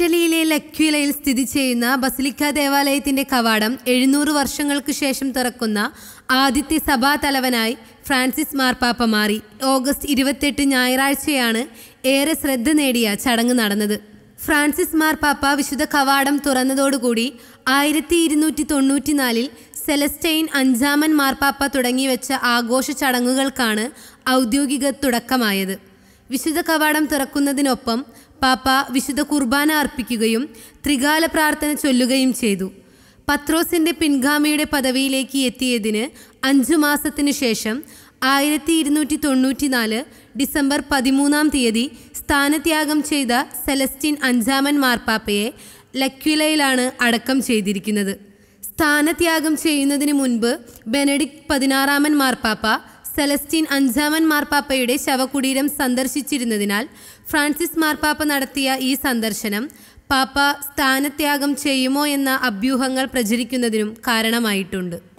ഇറ്റലിയിലെ ലക്വിലയിൽ സ്ഥിതി ചെയ്യുന്ന ബസിലിക്ക ദേവാലയത്തിന്റെ കവാടം എഴുന്നൂറ് വർഷങ്ങൾക്ക് ശേഷം തുറക്കുന്ന ആദ്യത്തെ സഭാ തലവനായി ഫ്രാൻസിസ് മാർപ്പാപ്പ മാറി ഓഗസ്റ്റ് ഇരുപത്തെട്ട് ഞായറാഴ്ചയാണ് ഏറെ ശ്രദ്ധ നേടിയ ചടങ്ങ് നടന്നത് ഫ്രാൻസിസ് മാർപ്പാപ്പ വിശുദ്ധ കവാടം തുറന്നതോടുകൂടി ആയിരത്തി ഇരുന്നൂറ്റി തൊണ്ണൂറ്റിനാലിൽ സെലസ്റ്റൈൻ അഞ്ചാമൻ മാർപ്പാപ്പ തുടങ്ങിവെച്ച ആഘോഷ ചടങ്ങുകൾക്കാണ് ഔദ്യോഗിക തുടക്കമായത് വിശുദ്ധ കവാടം തുറക്കുന്നതിനൊപ്പം പാപ്പ വിശുദ്ധ കുർബാന അർപ്പിക്കുകയും ത്രികാല പ്രാർത്ഥന ചൊല്ലുകയും ചെയ്തു പത്രോസിന്റെ പിൻഗാമിയുടെ പദവിയിലേക്ക് എത്തിയതിന് അഞ്ചു മാസത്തിനു ശേഷം ആയിരത്തി ഇരുന്നൂറ്റി തൊണ്ണൂറ്റിനാല് ഡിസംബർ പതിമൂന്നാം തീയതി സ്ഥാനത്യാഗം ചെയ്ത സെലസ്റ്റിൻ അഞ്ചാമൻ മാർപ്പാപ്പയെ ലക്വിലയിലാണ് അടക്കം ചെയ്തിരിക്കുന്നത് സ്ഥാനത്യാഗം ചെയ്യുന്നതിന് മുൻപ് ബെനഡിക്ട് പതിനാറാമൻ മാർപ്പാപ്പ സെലസ്റ്റീൻ അഞ്ചാമൻ മാർപ്പാപ്പയുടെ ശവകുടീരം സന്ദർശിച്ചിരുന്നതിനാൽ ഫ്രാൻസിസ് മാർപ്പാപ്പ നടത്തിയ ഈ സന്ദർശനം പാപ്പ സ്ഥാനത്യാഗം ചെയ്യുമോ എന്ന അഭ്യൂഹങ്ങൾ പ്രചരിക്കുന്നതിനും കാരണമായിട്ടുണ്ട്